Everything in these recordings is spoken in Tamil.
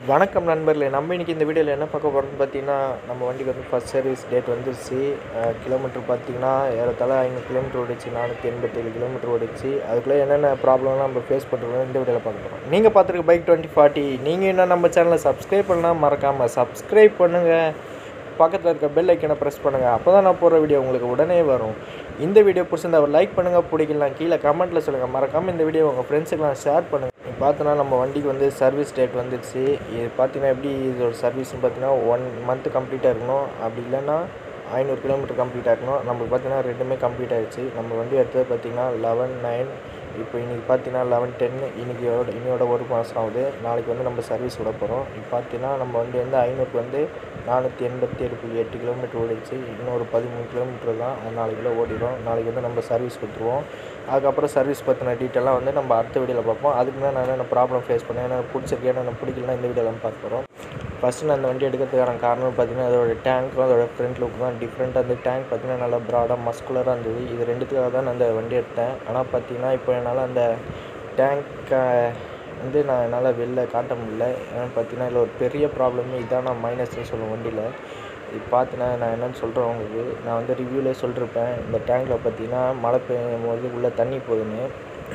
வணக்கம் நண்பர்களே நம்ம இன்றைக்கி இந்த வீடியோவில் என்ன பார்க்க போகிறோம்னு பார்த்தீங்கன்னா நம்ம வண்டிக்கு வந்து ஃபஸ்ட் சர்வீஸ் டேட் வந்துருச்சு கிலோமீட்டர் பார்த்தீங்கன்னா ஏறத்தாழ ஐநூறு கிலோமீட்டர் ஓடிச்சு நானூற்றி எண்பத்தேழு கிலோமீட்டர் ஓடிச்சு அதுக்குள்ளே என்னென்ன ப்ராப்ளம்லாம் நம்ம ஃபேஸ் பண்ணுறோம் இந்த வீடியோவில் பார்க்க போகிறோம் நீங்கள் பார்த்துருக்க பைக் டுவெண்ட்டி ஃபார்ட்டி நீங்கள் இன்னும் நம்ம சேனலை சப்ஸ்கிரைப் பண்ணால் மறக்காமல் சப்ஸ்கிரைப் பண்ணுங்கள் பக்கத்தில் இருக்க பெல் ஐக்கனை ப்ரெஸ் பண்ணுங்கள் அப்போ தான் நான் போகிற வீடியோ உங்களுக்கு உடனே வரும் இந்த வீடியோ பிடிச்சிருந்தா அவர் லைக் பண்ணுங்கள் பிடிக்கலாம் கீழே கமெண்ட்டில் சொல்லுங்கள் மறக்காமல் இந்த வீடியோ உங்கள் ஃப்ரெண்ட்ஸுக்கெலாம் ஷேர் பண்ணுங்கள் இப்போ பார்த்தோன்னா நம்ம வண்டிக்கு வந்து சர்வீஸ் டேட் வந்துடுச்சு இது பார்த்தீங்கன்னா எப்படி இதோட சர்வீஸ்னு பார்த்தீங்கன்னா ஒன் மந்த் கம்ப்ளீட்டாக இருக்கணும் அப்படி இல்லைன்னா ஐநூறு கிலோமீட்டர் கம்ப்ளீட்டாக இருக்கணும் நம்மளுக்கு பார்த்தீங்கன்னா ரெண்டுமே கம்ப்ளீட் ஆகிடுச்சு நம்ம வண்டி எடுத்தது பார்த்தீங்கன்னா லெவன் நைன் இப்போ இன்றைக்கி பார்த்தீங்கன்னா லெவன் டென் இன்றைக்கி இன்னையோட ஒரு மாதம் ஆகுது நாளைக்கு வந்து நம்ம சர்வீஸ் விட போகிறோம் இப்போ பார்த்தீங்கன்னா நம்ம வண்டி வந்து ஐநூறுக்கு வந்து நானூற்றி எண்பத்தி ஏழு புள்ளி எட்டு கிலோமீட்டர் ஓடிச்சு இன்னும் ஒரு பதிமூணு கிலோமீட்டர் தான் அது நாளைக்குள்ளே ஓடிடும் நாளைக்கு வந்து நம்ம சர்வீஸ் கொடுத்துருவோம் அதுக்கப்புறம் சர்வீஸ் பற்றின டீட்டெயிலாக வந்து நம்ம அடுத்த வீடியோவில் பார்ப்போம் அதுக்கு தான் நான் என்னென்ன ப்ராப்ளம் ஃபேஸ் பண்ணேன் என்ன பிடிச்சிருக்கு என்ன பிடிக்கலன்னா இந்த வீடியோவில் பார்க்க போகிறோம் ஃபஸ்ட்டு நான் அந்த வண்டி எடுக்கிறதுக்கான காரணம் பார்த்தீங்கன்னா அதோட டேங்க்கும் அதோட ஃப்ரண்ட் லுக் தான் டிஃப்ரெண்ட்டாக அந்த டேங்க் பார்த்தீங்கன்னா நல்லா ப்ராடாக மஸ்குலராக இருந்தது இது ரெண்டுத்துக்காக தான் நான் அந்த வண்டி எடுத்தேன் ஆனால் பார்த்தீங்கன்னா இப்போ என்னால் அந்த டேங்க்கை வந்து நான் என்னால் வெளில காட்ட முடியல ஏன்னு பார்த்தீங்கன்னா இதில் ஒரு பெரிய ப்ராப்ளமே இதான் நான் மைனஸ்னு சொல்லுவேன் வண்டியில் இது பார்த்தினா நான் என்னென்னு சொல்கிறேன் உங்களுக்கு நான் வந்து ரிவ்யூலே சொல்லிருப்பேன் இந்த டேங்க்கில் பார்த்தீங்கன்னா மழை பெய்யும் போது உள்ளே தண்ணி போகுதுன்னு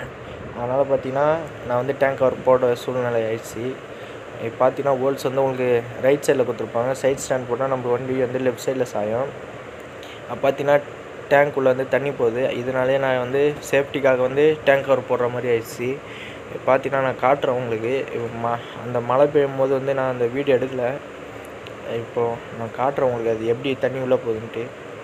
அதனால் பார்த்தீங்கன்னா நான் வந்து டேங்க் கவர் போட சூழ்நிலை ஆயிடுச்சு இப்போ பார்த்தீங்கன்னா ஹோல்ஸ் வந்து உங்களுக்கு ரைட் சைடில் கொடுத்துருப்பாங்க சைட் ஸ்டாண்ட் போட்டால் நம்ம வண்டி வந்து லெஃப்ட் சைடில் சாயும் அப்போ பார்த்தீங்கன்னா டேங்க் உள்ளே வந்து தண்ணி போகுது இதனாலே நான் வந்து சேஃப்டிக்காக வந்து டேங்க் கவர் போடுற மாதிரி ஆயிடுச்சு பார்த்தீங்கன்னா நான் காட்டுறேன் உங்களுக்கு ம அந்த மழை பெய்யும் போது வந்து நான் அந்த வீடியோ எடுக்கலை இப்போது நான் காட்டுறேன் உங்களுக்கு அது எப்படி தண்ணி உள்ளே போகுதுன்ட்டு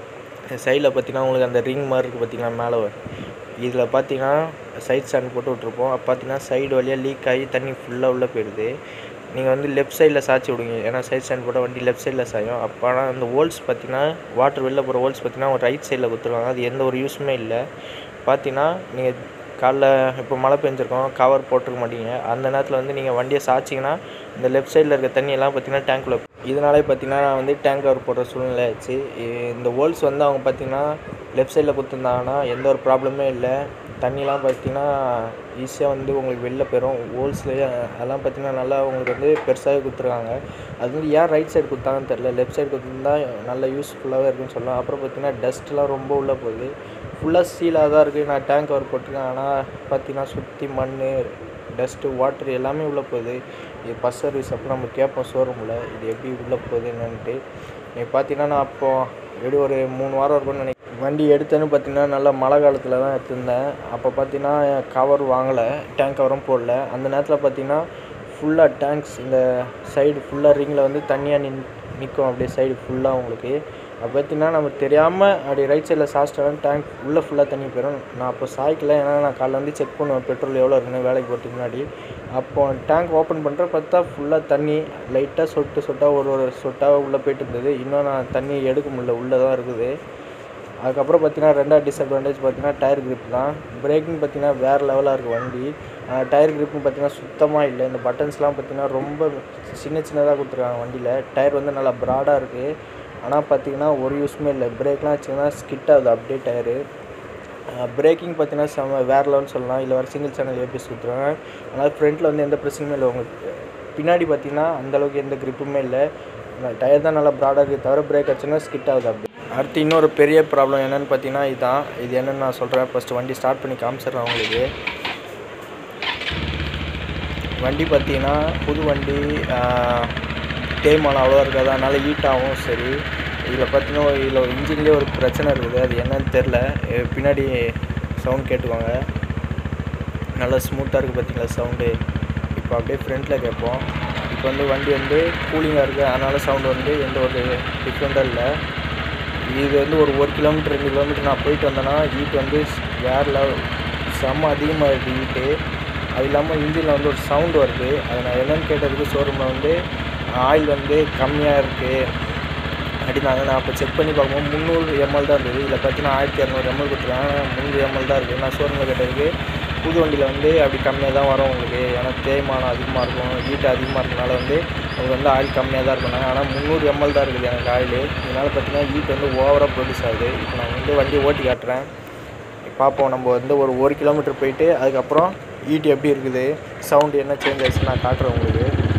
சைடில் பார்த்தீங்கன்னா உங்களுக்கு அந்த ரிங் மாதிரி இருக்குது பார்த்தீங்கன்னா மேலே இதில் பார்த்தீங்கன்னா சைட் ஸ்டாண்ட் போட்டு விட்ருப்போம் அப்போ பார்த்தீங்கன்னா சைடு வழியாக லீக் ஆகி தண்ணி ஃபுல்லாக உள்ளே போயிடுது நீங்கள் வந்து லெஃப்ட் சைடில் சாய்ச்சி விடுங்க ஏன்னா சைட் ஸ்டாண்ட் போட்டால் வண்டி லெஃப்ட் சைடில் சாயும் அப்போ ஆனால் அந்த ஹோல்ஸ் பார்த்தீங்கன்னா வாட்டர் வெளில போகிற ஹோல்ஸ் பார்த்தீங்கன்னா ஒரு ரைட் சைடில் கொடுத்துருவாங்க அது எந்த ஒரு யூஸுமே இல்லை பார்த்தீங்கன்னா நீங்கள் காலைல இப்போ மழை பெஞ்சிருக்கோம் கவர் போட்டிருக்க மாட்டீங்க அந்த நேரத்தில் வந்து நீங்கள் வண்டியை சாய்ச்சிங்கன்னா இந்த லெஃப்ட் சைடில் இருக்க தண்ணியெல்லாம் பார்த்தீங்கன்னா டேங்க்கில் இதனாலே பார்த்தீங்கன்னா நான் வந்து டேங்க் கவர் போடுற சூழ்நிலை ஆச்சு இந்த ஹோல்ஸ் வந்து அவங்க பார்த்தீங்கன்னா லெஃப்ட் சைடில் கொடுத்துருந்தாங்கன்னா எந்த ஒரு ப்ராப்ளமே இல்லை தண்ணிலாம் பார்த்தீங்கன்னா ஈஸியாக வந்து உங்களுக்கு வெளில போயிடும் ஹோல்ஸ்லேயே அதெல்லாம் பார்த்தீங்கன்னா நல்லா உங்களுக்கு வந்து பெருசாகவே கொடுத்துருக்காங்க அது வந்து ஏன் ரைட் சைடு கொடுத்தாங்கன்னு தெரில லெஃப்ட் சைடு கொடுத்துருந்தா நல்லா யூஸ்ஃபுல்லாகவே இருக்குன்னு சொல்லலாம் அப்புறம் பார்த்தீங்கன்னா டஸ்ட்லாம் ரொம்ப உள்ளே போகுது ஃபுல்லாக சீலாக தான் இருக்குது நான் டேங்க் கவர் போட்டிருக்கேன் ஆனால் பார்த்தீங்கன்னா சுற்றி மண் டஸ்ட்டு வாட்டர் எல்லாமே உள்ளே போகுது இது பஸ் சர்வீஸ் அப்போ நம்ம கேட்போம் ஷோரூமில் இது எப்படி உள்ளே போகுது என்னன்ட்டு நீ பார்த்தீங்கன்னா நான் அப்போது எப்படி ஒரு மூணு வாரம் இருக்கும்னு நினைக்கிறேன் வண்டி எடுத்தேன்னு பார்த்தீங்கன்னா நல்லா மழை காலத்தில் தான் எடுத்திருந்தேன் அப்போ பார்த்தீங்கன்னா கவர் வாங்கலை டேங்க் கவரும் போடல அந்த நேரத்தில் பார்த்தீங்கன்னா ஃபுல்லாக டேங்க்ஸ் இந்த சைடு ஃபுல்லாக ரிங்கில் வந்து தண்ணியாக நின் நிற்கும் அப்படியே சைடு ஃபுல்லாக உங்களுக்கு அப்போ பார்த்தீங்கன்னா நம்ம தெரியாமல் அப்படி ரைட் சைடில் சாஸ்ட்டாக டேங்க் உள்ளே ஃபுல்லாக தண்ணி போயிடும் நான் அப்போ சாய்க்கல ஏன்னா நான் காலைல வந்து செக் பண்ணுவேன் பெட்ரோல் எவ்வளோ இருக்குன்னு வேலைக்கு போகிறதுக்கு முன்னாடி அப்போ டேங்க் ஓப்பன் பண்ணுற பார்த்தா ஃபுல்லாக தண்ணி லைட்டாக சொட்டு சொட்டாக ஒரு ஒரு சொட்டாக உள்ளே போயிட்டு இருந்தது இன்னும் நான் தண்ணி எடுக்க முடியல உள்ளே தான் இருக்குது அதுக்கப்புறம் பார்த்தீங்கன்னா ரெண்டாவது டிஸ்அட்வான்டேஜ் பார்த்தீங்கன்னா டயர் கிரிப் தான் பிரேக்கிங் பார்த்தீங்கன்னா வேறு லெவலாக இருக்குது வண்டி டயர் கிரிப்பும் பார்த்தீங்கன்னா சுத்தமாக இல்லை இந்த பட்டன்ஸ்லாம் பார்த்தீங்கன்னா ரொம்ப சின்ன சின்னதாக கொடுத்துருக்காங்க வண்டியில் டயர் வந்து நல்லா ப்ராடாக இருக்குது ஆனால் பார்த்தீங்கன்னா ஒரு யூஸுமே இல்லை பிரேக்லாம் வச்சிங்கன்னா ஸ்கிட் ஆகுது அப்படியே டயரு பிரேக்கிங் பார்த்தீங்கன்னா செம்ம வேறு லெவல்னு சொல்லலாம் இல்லை வர சிங்கிள் சேனல் ஏபிஎஸ் கொடுத்துருவாங்க அதனால் ஃப்ரண்ட்டில் வந்து எந்த பிரச்சனையும் இல்லை உங்களுக்கு பின்னாடி பார்த்தீங்கன்னா அந்தளவுக்கு எந்த கிரிப்புமே இல்லை டயர் தான் நல்லா ப்ராடாக இருக்குது தவிர பிரேக் ஆச்சுன்னா ஸ்கிட் ஆகுது அப்படி அடுத்து இன்னொரு பெரிய ப்ராப்ளம் என்னென்னு பார்த்தீங்கன்னா இதுதான் இது என்னென்னு நான் சொல்கிறேன் ஃபஸ்ட்டு வண்டி ஸ்டார்ட் பண்ணி காமிச்சிடுறேன் உங்களுக்கு வண்டி பார்த்தீங்கன்னா புது வண்டி தேய்மானம் அவ்வளோ இருக்காது அதனால் ஹீட் ஆகும் சரி இதில் பார்த்தீங்கன்னா இதில் ஒரு இன்ஜின்லேயே ஒரு பிரச்சனை இருக்குது அது என்னன்னு தெரில பின்னாடி சவுண்ட் கேட்டுக்கோங்க நல்லா ஸ்மூத்தாக இருக்குது பார்த்தீங்களா சவுண்டு இப்போ அப்படியே ஃப்ரண்ட்டில் கேட்போம் இப்போ வந்து வண்டி வந்து கூலிங்காக இருக்குது அதனால் சவுண்டு வந்து எந்த ஒரு டிஃப்ரெண்ட்டாக இல்லை இது வந்து ஒரு ஒரு கிலோமீட்டர் ரெண்டு கிலோமீட்டர் நான் போயிட்டு வந்தேன்னா ஹீட் வந்து வேறு லெவல் செம்ம அதிகமாக இருக்குது ஹீட்டு அது இல்லாமல் இன்ஜினில் வந்து ஒரு சவுண்டு வருது அதை நான் என்னென்னு கேட்டதுக்கு ஷோரூமில் வந்து ஆயில் வந்து கம்மியாக இருக்குது அப்படின்னாங்க நான் அப்போ செக் பண்ணி பார்க்கும்போது முந்நூறு எம்எல் தான் இருந்தது இதில் பார்த்தீங்கன்னா ஆயிரத்தி இரநூறு எம்எல் கொடுத்துருக்காங்க முந்நூறு எம்எல் தான் இருக்குது நான் ஷோரூமில் கேட்டதுக்கு புது வண்டியில் வந்து அப்படி கம்மியாக தான் வரும் உங்களுக்கு ஏன்னா தேய்மானம் அதிகமாக இருக்கும் ஹீட் அதிகமாக இருக்கனால வந்து உங்களுக்கு வந்து ஆயில் கம்மியாக தான் இருக்கணும் ஆனால் முந்நூறு எம்எல் தான் இருக்குது எனக்கு ஆயில் இதனால் பார்த்தீங்கன்னா ஹீட் வந்து ஓவராக ப்ரொடியூஸ் ஆகுது இப்போ நான் வந்து வண்டி ஓட்டி காட்டுறேன் பார்ப்போம் நம்ம வந்து ஒரு ஒரு கிலோமீட்டர் போயிட்டு அதுக்கப்புறம் ஹீட் எப்படி இருக்குது சவுண்டு என்ன சேஞ்ச் ஆயிடுச்சு நான் காட்டுறேன் உங்களுக்கு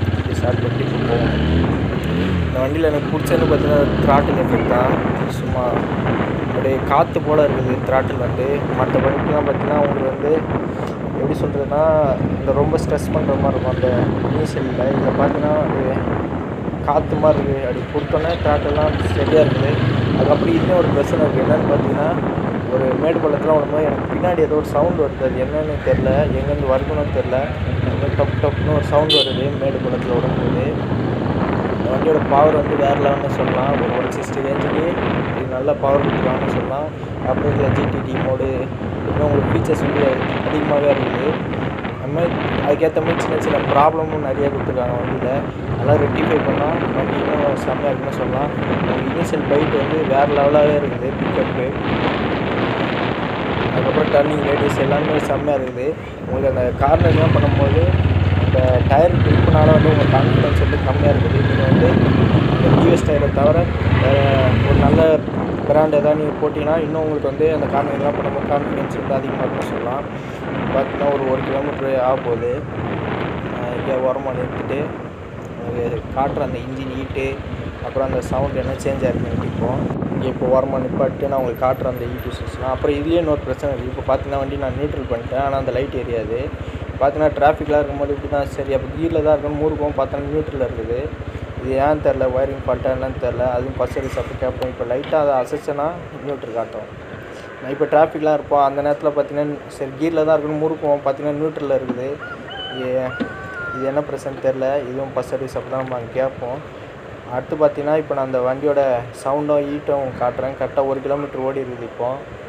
ஸ்டார்ட் பண்ணிட்டு இப்போ போவோம் இந்த வண்டியில் எனக்கு பிடிச்சதுன்னு பார்த்தீங்கன்னா த்ராட்டில் எஃபெக்ட் தான் சும்மா அப்படியே காற்று போல் இருக்குது த்ராட்டில் வந்து மற்ற வண்டிக்கெலாம் பார்த்தீங்கன்னா உங்களுக்கு வந்து எப்படி சொல்கிறதுனா இந்த ரொம்ப ஸ்ட்ரெஸ் பண்ணுற மாதிரி இருக்கும் அந்த இனிஷியலில் இதில் பார்த்தீங்கன்னா அது காற்று மாதிரி இருக்குது அப்படி கொடுத்தோன்னே த்ராட்டெல்லாம் சரியாக இருக்குது அதுக்கப்புறம் இன்னும் ஒரு பிரச்சனை இருக்குது என்னென்னு பார்த்தீங்கன்னா ஒரு மேடு பள்ளத்தில் வரும்போது எனக்கு பின்னாடி ஏதோ ஒரு சவுண்ட் வருது அது என்னன்னு தெரில எங்கேருந்து வருதுன்னு தெரில டப் டப்னு ஒரு சவுண்ட் வருது மேடு பள்ளத்தில் விடும்போது இந்த வண்டியோட பவர் வந்து வேறு லெவல்னு சொல்லலாம் ஒரு ஒன் சிக்ஸ்டி ரேஞ்சுக்கு இது நல்ல பவர் கொடுத்துருவாங்கன்னு சொல்லலாம் அப்புறம் இதில் ஜிடிடி மோடு இன்னும் உங்களுக்கு ஃபீச்சர்ஸ் வந்து அதிகமாகவே இருக்குது அது மாதிரி அதுக்கேற்ற மாதிரி சின்ன சின்ன ப்ராப்ளமும் நிறைய கொடுத்துருக்காங்க வண்டியில் அதெல்லாம் ரெக்டிஃபை பண்ணால் வண்டி இன்னும் செம்மையாக இருக்குன்னு சொல்லலாம் இனிஷியல் பைக் வந்து வேறு லெவலாகவே இருக்குது பிக்கப்பு அதுக்கப்புறம் டர்னிங் ரேடியஸ் எல்லாமே செம்மையாக இருக்குது உங்களுக்கு அந்த கார்னர்லாம் பண்ணும்போது அந்த டயர் கிரிப்புனால வந்து உங்கள் கான்ஃபிடன்ஸ் வந்து கம்மியாக இருக்குது நீங்கள் வந்து இந்த டிவிஎஸ் டயரை தவிர வேறு ஒரு நல்ல பிராண்ட் எதாவது நீங்கள் போட்டிங்கன்னா இன்னும் உங்களுக்கு வந்து அந்த கார்னர்லாம் பண்ணும்போது கான்ஃபிடன்ஸ் வந்து அதிகமாக இருக்குன்னு சொல்லலாம் பார்த்தீங்கன்னா ஒரு ஒரு கிலோமீட்ரு ஆக போகுது இங்கே ஓரமாக நிறுத்திட்டு உங்களுக்கு காட்டுற அந்த இன்ஜின் ஹீட்டு அப்புறம் அந்த சவுண்ட் என்ன சேஞ்ச் ஆகிருக்குன்னு இப்போ இங்கே இப்போ ஓரமாக நிப்பாட்டு நான் உங்களுக்கு காட்டுற அந்த ஈட்டு சிஸ்டம் அப்புறம் இதுலேயே இன்னொரு பிரச்சனை இருக்குது இப்போ பார்த்தீங்கன்னா வண்டி நான் நியூட்ரல் பண்ணிட்டேன் ஆனால் அந்த லைட் எரியாது பார்த்தீங்கன்னா டிராஃபிக்லாம் இருக்கும்போது இப்படி தான் சரி அப்போ கீரில் தான் இருக்கணும் மூருக்கும் பார்த்தோன்னா நியூட்ரலில் இருக்குது இது ஏன் தெரில ஒயரிங் ஃபால்ட்டாக என்னன்னு தெரில அதுவும் ஃபஸ்ட் சர்வீஸ் அப்போ கேட்போம் இப்போ லைட்டாக அதை அசைச்சேன்னா நியூட்ரல் காட்டும் நான் இப்போ டிராஃபிக்லாம் இருப்போம் அந்த நேரத்தில் பார்த்தீங்கன்னா சரி கீரில் தான் இருக்கணும் முறுக்குவோம் பார்த்தீங்கன்னா நியூட்ரலில் இருக்குது இது இது என்ன பிரச்சனை தெரில இதுவும் ஃபஸ்ட் சர்வீஸ் அப்போ தான் நம்ம அங்கே கேட்போம் அடுத்து பார்த்தீங்கன்னா இப்போ நான் அந்த வண்டியோட சவுண்டும் ஹீட்டும் காட்டுறேன் கரெக்டாக ஒரு கிலோமீட்டர் ஓடி இருக்குது இப்போ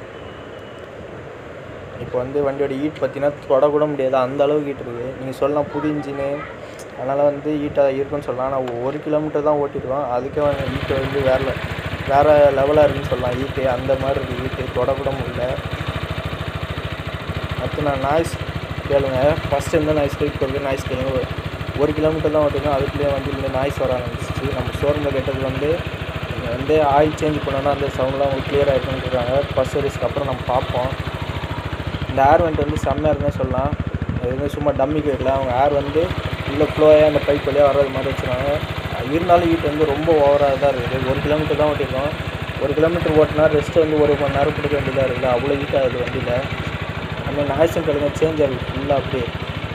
இப்போ வந்து வண்டியோட ஹீட் பார்த்தீங்கன்னா தொடக்கூட முடியாது அந்த அளவுக்கு ஹீட் இருக்குது நீங்கள் சொல்லலாம் புது இன்ஜினு அதனால் வந்து ஹீட்டாக இருக்குன்னு சொல்லலாம் ஆனால் ஒரு கிலோமீட்டர் தான் ஓட்டிருக்கோம் அதுக்கே வந்து ஹீட்டு வந்து வேறு வேறு லெவலாக இருக்குன்னு சொல்லலாம் ஹீட்டு அந்த மாதிரி இருக்குது ஹீட்டு தொடக்கூட முடியல அடுத்து நான் நாய்ஸ் கேளுங்க ஃபஸ்ட்டு எந்த நாய்ஸ் கேட்குறது நாய்ஸ் கேளுங்க ஒரு- ஒரு கிலோமீட்டர் தான் ஓட்டிருக்கோம் அதுக்குள்ளேயே வண்டியில் நாய்ஸ் வர ஆரம்பிச்சிச்சு நம்ம ஷோரூமில் கேட்டது வந்து நீங்கள் வந்து ஆயில் சேஞ்ச் பண்ணோன்னா அந்த சவுண்ட்லாம் உங்களுக்கு கிளியராக இருக்குன்னு இருக்காங்க ஃபஸ்ட் சர்வீஸ்க்கு அப்புறம் நம்ம பார்ப்போம் இந்த ஏர் வெண்ட் வந்து செம்மையாக இருக்குன்னு சொல்லலாம் அது வந்து சும்மா டம்மி கேட்கல அவங்க ஏர் வந்து உள்ள ஃப்ளோயாக அந்த பைப் வழியாக வர்றது மாதிரி வச்சுருக்காங்க இருந்தாலும் ஹீட் வந்து ரொம்ப ஓவராக தான் இருக்குது ஒரு கிலோமீட்டர் தான் ஓட்டிருக்கோம் ஒரு கிலோமீட்டர் ஓட்டினா ரெஸ்ட் வந்து ஒரு மணி நேரம் கொடுக்க வேண்டியதாக இருக்குது அவ்வளோ ஹீட் ஆகுது வண்டியில் அந்த நாய்ஸும் கிழங்க சேஞ்ச் ஆகுது ஃபுல்லாக அப்படியே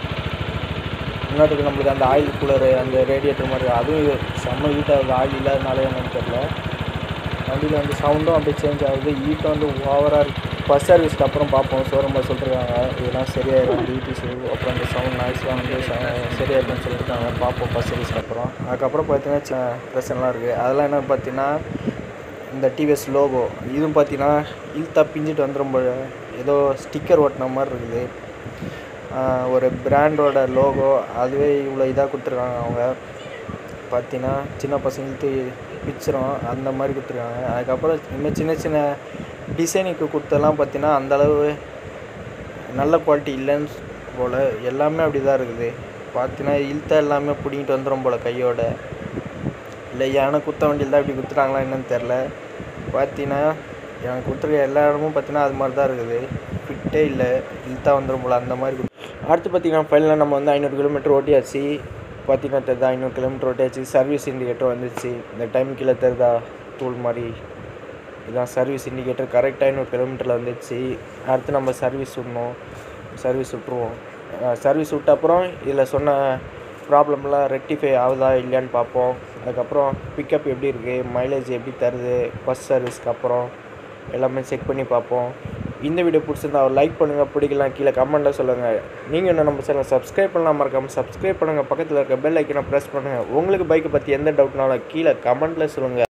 முன்னாடி நம்மளுக்கு அந்த ஆயில் கூலரு அந்த ரேடியேட்டர் மாதிரி அதுவும் செம்ம ஹீட் ஆகுது ஆயில் இல்லாதனால என்னன்னு தெரில வண்டியில் வந்து சவுண்டும் அப்படியே சேஞ்ச் ஆகுது ஹீட்டும் வந்து ஓவராக இருக்குது ஃபஸ்ட் சர்வீஸ்க்கு அப்புறம் பார்ப்போம் ஷோரூமில் சொல்லிருக்காங்க இதெல்லாம் சரியாயிடும் டிடிசி அப்புறம் இந்த சவுண்ட் நாய்ஸ்லாம் வந்து ச- சரியாயிருக்குன்னு சொல்லியிருக்காங்க பார்ப்போம் ஃபஸ்ட் சர்வீஸ்க்கு அப்புறம் அதுக்கப்புறம் பார்த்தீங்கன்னா சின்ன பிரச்சனைலாம் இருக்குது அதெல்லாம் என்னன்னு பார்த்தீங்கன்னா இந்த டிவிஎஸ் லோகோ இதுவும் பார்த்தீங்கன்னா இழுத்தா பிஞ்சிட்டு வந்துடும் போல ஏதோ ஸ்டிக்கர் ஒட்டின மாதிரி இருக்குது ஆஹ் ஒரு பிராண்டோட லோகோ அதுவே இவ்வளோ இதாக கொடுத்துருக்காங்க அவங்க பார்த்தீங்கன்னா சின்ன பசங்களுக்கு பிச்சிரும் அந்த மாதிரி கொடுத்துருக்காங்க அதுக்கப்புறம் இன்னும் சின்ன சின்ன டிசைனுக்கு கொடுத்தெல்லாம் பார்த்தீங்கன்னா அந்தளவு நல்ல குவாலிட்டி இல்லைன்னு போல் எல்லாமே அப்படி தான் இருக்குது பார்த்தீங்கன்னா இழுத்தா எல்லாமே பிடிங்கிட்டு வந்துடும் போல் கையோட இல்லை எனக்கு குத்த வண்டியில் தான் இப்படி குத்துறாங்களா என்னன்னு தெரில பார்த்தீங்கன்னா எனக்கு கொடுத்துருக்க எல்லா இடமும் பார்த்தீங்கன்னா அது மாதிரி தான் இருக்குது ஃபிட்டே இல்லை இழுத்தா வந்துடும் போல் அந்த மாதிரி குத்து- அடுத்து பார்த்தீங்கன்னா ஃபைனலாக நம்ம வந்து ஐநூறு கிலோமீட்டர் ஓட்டியாச்சு பார்த்தீங்கன்னா தெரியுதா ஐநூறு கிலோமீட்டர் ஓட்டியாச்சு சர்வீஸ் இண்டிகேட்டர் வந்துச்சு இந்த டைம் கீழே தெரியுதா டூல் மாதிரி இதான் சர்வீஸ் இண்டிகேட்டர் கரெக்டாக ஐநூறு கிலோமீட்டரில் வந்துச்சு அடுத்து நம்ம சர்வீஸ் விடணும் சர்வீஸ் விட்ருவோம் சர்வீஸ் விட்ட அப்புறம் இதில் சொன்ன ப்ராப்ளம்லாம் ரெக்டிஃபை ஆகுதா இல்லையான்னு பார்ப்போம் அதுக்கப்புறம் பிக்கப் எப்படி இருக்குது மைலேஜ் எப்படி தருது ஃபஸ்ட் சர்வீஸ்க்கு அப்புறம் எல்லாமே செக் பண்ணி பார்ப்போம் இந்த வீடியோ பிடிச்சிருந்தா ஒரு லைக் பண்ணுங்கள் பிடிக்கலாம் கீழே கமெண்ட்டில் சொல்லுங்கள் நீங்கள் இன்னும் நம்ம சேனல் சப்ஸ்கிரைப் பண்ணலாம் மறக்காமல் சப்ஸ்கிரைப் பண்ணுங்கள் பக்கத்தில் இருக்க பெல் ஐக்கனை ப்ரெஸ் பண்ணுங்கள் உங்களுக்கு பைக்கை பற்றி எந்த டவுட்னாலும் கீழே கமெண்ட்டில் சொல்லுங்கள்